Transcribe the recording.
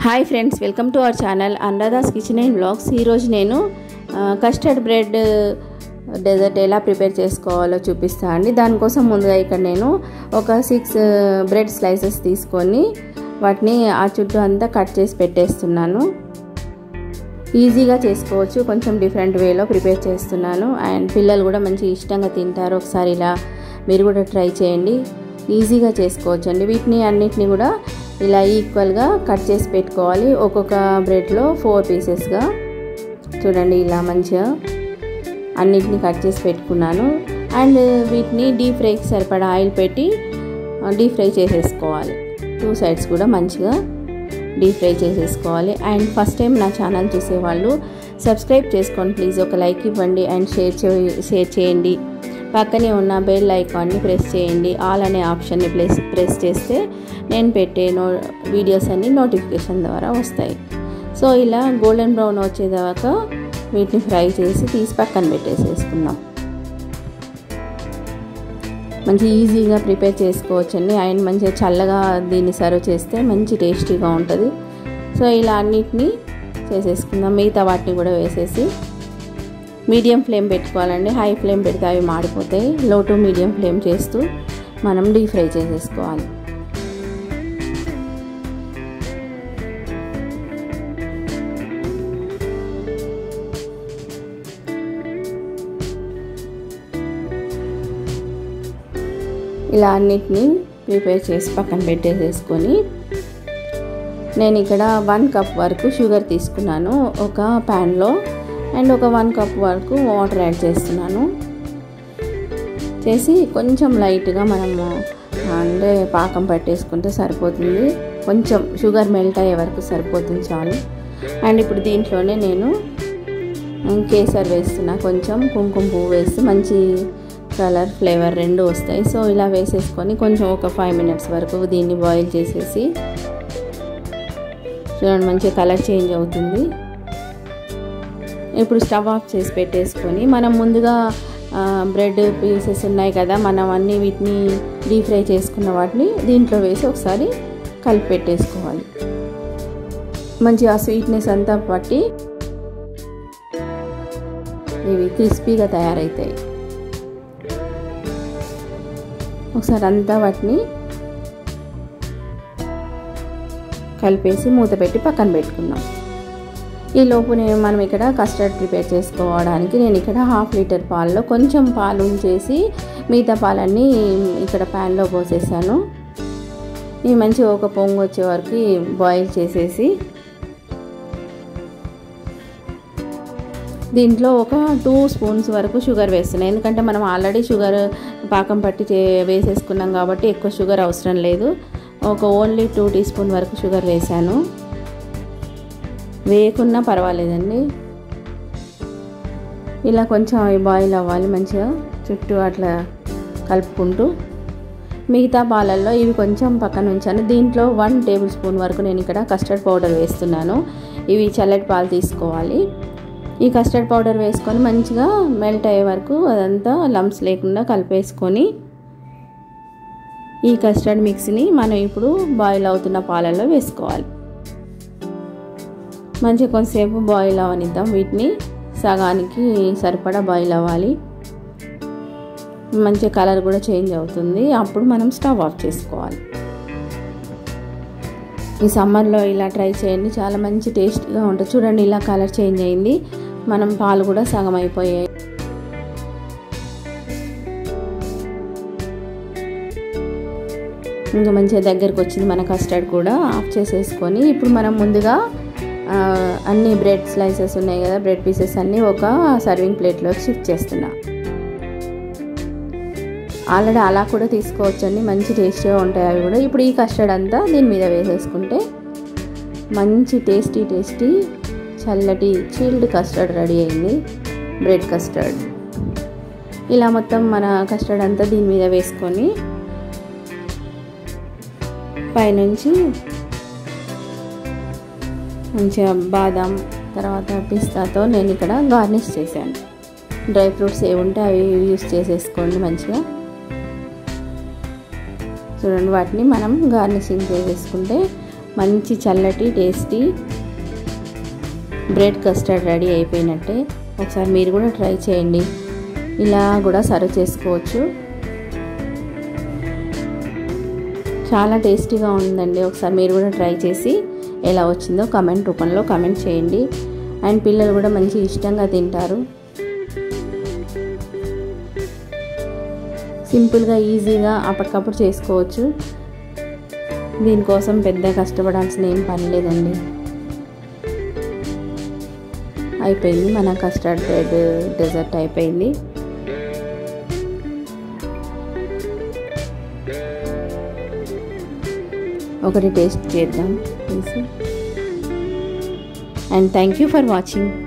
hi friends welcome to our channel Anuradha's kitchen and blogs ఈరోజు నేను custard bread dessert ఎలా prepare చేసుకోవాలో చూపిస్తాను అండి దానికోసం ముందుగా ఇక్కడ నేను ఒక సిక్స్ బ్రెడ్ స్లైసెస్ తీసుకొని వాటిని ఆ చుట్టూ అంతా కట్ చేసి పెట్టేస్తున్నాను ఈజీగా చేసుకోవచ్చు కొంచెం డిఫరెంట్ వేలో ప్రిపేర్ చేస్తున్నాను అండ్ పిల్లలు కూడా మంచి ఇష్టంగా తింటారు ఒకసారి ఇలా మీరు కూడా ట్రై చేయండి ఈజీగా చేసుకోవచ్చు అండి వీటిని అన్నిటిని కూడా ఇలా ఈక్వల్గా కట్ చేసి పెట్టుకోవాలి ఒక్కొక్క బ్రెడ్లో ఫోర్ పీసెస్గా చూడండి ఇలా మంచిగా అన్నిటిని కట్ చేసి పెట్టుకున్నాను అండ్ వీటిని డీప్ ఫ్రైకి సరిపడా ఆయిల్ పెట్టి డీప్ ఫ్రై చేసేసుకోవాలి టూ సైడ్స్ కూడా మంచిగా డీప్ ఫ్రై చేసేసుకోవాలి అండ్ ఫస్ట్ టైం నా ఛానల్ చూసేవాళ్ళు సబ్స్క్రైబ్ చేసుకోండి ప్లీజ్ ఒక లైక్ ఇవ్వండి అండ్ షేర్ చే షేర్ చేయండి పక్కనే ఉన్న బెల్ ఐకాన్ని ప్రెస్ చేయండి ఆల్ అనే ఆప్షన్ని ప్రెస్ ప్రెస్ చేస్తే నేను పెట్టే నో వీడియోస్ అన్ని నోటిఫికేషన్ ద్వారా వస్తాయి సో ఇలా గోల్డెన్ బ్రౌన్ వచ్చేదాకా వీటిని ఫ్రై చేసి తీసి పక్కన పెట్టేసేసుకుందాం మంచి ఈజీగా ప్రిపేర్ చేసుకోవచ్చండి అండ్ మంచిగా చల్లగా దీన్ని సర్వ్ చేస్తే మంచి టేస్టీగా ఉంటుంది సో ఇలా అన్నిటినీ చేసేసుకుందాం మిగతా వాటిని కూడా వేసేసి మీడియం ఫ్లేమ్ పెట్టుకోవాలండి హై ఫ్లేమ్ పెడితే అవి మాడిపోతాయి లో టు మీడియం ఫ్లేమ్ చేస్తూ మనం డీప్ ఫ్రై చేసేసుకోవాలి ఇలా అన్నిటినీ ప్రిపేర్ చేసి పక్కన పెట్టేసేసుకొని నేను ఇక్కడ వన్ కప్ వరకు షుగర్ తీసుకున్నాను ఒక ప్యాన్లో అండ్ ఒక వన్ కప్ వరకు వాటర్ యాడ్ చేస్తున్నాను చేసి కొంచెం లైట్గా మనము అంటే పాకం పట్టేసుకుంటే సరిపోతుంది కొంచెం షుగర్ మెల్ట్ అయ్యే వరకు సరిపోతుంది చాలు అండ్ ఇప్పుడు దీంట్లోనే నేను కేసర్ వేస్తున్నా కొంచెం కుంకుమ పువ్వు వేస్తే మంచి కలర్ ఫ్లేవర్ రెండు వస్తాయి సో ఇలా వేసేసుకొని కొంచెం ఒక ఫైవ్ మినిట్స్ వరకు దీన్ని బాయిల్ చేసేసి చూడండి మంచిగా కలర్ చేంజ్ అవుతుంది ఇప్పుడు స్టవ్ ఆఫ్ చేసి పెట్టేసుకొని మనం ముందుగా బ్రెడ్ పీసెస్ ఉన్నాయి కదా మనం అన్నీ వీటిని డీప్ ఫ్రై చేసుకున్న వాటిని దీంట్లో వేసి ఒకసారి కలిపి పెట్టేసుకోవాలి మంచి ఆ స్వీట్నెస్ అంతా పట్టి ఇవి క్రిస్పీగా తయారవుతాయి ఒకసారి అంతా వాటిని కలిపేసి మూత పెట్టి పక్కన పెట్టుకుందాం ఈ లోపు నేను మనం ఇక్కడ కస్టర్డ్ ప్రిపేర్ చేసుకోవడానికి నేను ఇక్కడ హాఫ్ లీటర్ పాలలో కొంచెం పాలు ఉంచేసి మిగతా పాలన్నీ ఇక్కడ ప్యాన్లో పోసేసాను ఇవి మంచిగా ఒక పొంగు వచ్చే వరకు బాయిల్ చేసేసి దీంట్లో ఒక టూ స్పూన్స్ వరకు షుగర్ వేస్తున్నాను ఎందుకంటే మనం ఆల్రెడీ షుగర్ పాకం పట్టి చే వేసేసుకున్నాం కాబట్టి ఎక్కువ షుగర్ అవసరం లేదు ఒక ఓన్లీ టూ టీ స్పూన్ వరకు షుగర్ వేసాను వేయకున్నా పర్వాలేదండి ఇలా కొంచెం అవి బాయిల్ అవ్వాలి మంచిగా చుట్టూ అట్లా కలుపుకుంటూ మిగతా పాలల్లో ఇవి కొంచెం పక్కన ఉంచాను దీంట్లో వన్ టేబుల్ స్పూన్ వరకు నేను ఇక్కడ కస్టర్డ్ పౌడర్ వేస్తున్నాను ఇవి చల్లటి పాలు తీసుకోవాలి ఈ కస్టర్డ్ పౌడర్ వేసుకొని మంచిగా మెల్ట్ అయ్యే వరకు అదంతా లంప్స్ లేకుండా కలిపేసుకొని ఈ కస్టర్డ్ మిక్స్ని మనం ఇప్పుడు బాయిల్ అవుతున్న పాలల్లో వేసుకోవాలి మంచిగా కొంతసేపు బాయిల్ అవనిద్దాం వీటిని సగానికి సరిపడా బాయిల్ అవ్వాలి మంచి కలర్ కూడా చేంజ్ అవుతుంది అప్పుడు మనం స్టవ్ ఆఫ్ చేసుకోవాలి ఈ సమ్మర్లో ఇలా ట్రై చేయండి చాలా మంచి టేస్ట్గా ఉంటుంది చూడండి ఇలా కలర్ చేంజ్ అయింది మనం పాలు కూడా సగం అయిపోయాయి ఇంకా మంచిగా దగ్గరకు వచ్చింది మన కస్టర్డ్ కూడా ఆఫ్ చేసేసుకొని ఇప్పుడు మనం ముందుగా అన్ని బ్రెడ్ స్లైసెస్ ఉన్నాయి కదా బ్రెడ్ పీసెస్ అన్నీ ఒక సర్వింగ్ ప్లేట్లోకి షిఫ్ట్ చేస్తున్నా ఆల్రెడీ అలా కూడా తీసుకోవచ్చండి మంచి టేస్టీగా ఉంటాయి అవి కూడా ఇప్పుడు ఈ కస్టర్డ్ అంతా దీని మీద వేసేసుకుంటే మంచి టేస్టీ టేస్టీ చల్లటి చిల్డ్ కస్టర్డ్ రెడీ అయింది బ్రెడ్ కస్టర్డ్ ఇలా మొత్తం మన కస్టర్డ్ అంతా దీని మీద వేసుకొని పైనుంచి మంచిగా బాదం తర్వాత పిస్తాతో నేను ఇక్కడ గార్నిష్ చేశాను డ్రై ఫ్రూట్స్ ఏ ఉంటే అవి యూస్ చేసేసుకోండి మంచిగా చూడండి వాటిని మనం గార్నిషింగ్ చేసేసుకుంటే మంచి చల్లటి టేస్టీ బ్రెడ్ కస్టర్డ్ రెడీ అయిపోయినట్టే ఒకసారి మీరు కూడా ట్రై చేయండి ఇలా కూడా సర్వ్ చేసుకోవచ్చు చాలా టేస్టీగా ఉందండి ఒకసారి మీరు కూడా ట్రై చేసి ఎలా వచ్చిందో కమెంట్ రూపంలో కమెంట్ చేయండి అండ్ పిల్లలు కూడా మంచి ఇష్టంగా తింటారు సింపుల్గా ఈజీగా అప్పటికప్పుడు చేసుకోవచ్చు దీనికోసం పెద్ద కష్టపడాల్సిన ఏం పని లేదండి అయిపోయింది మన కస్టర్డ్ బ్రెడ్ డెజర్ట్ అయిపోయింది ఒకటి టేస్ట్ చేద్దాం తీసి and thank you for watching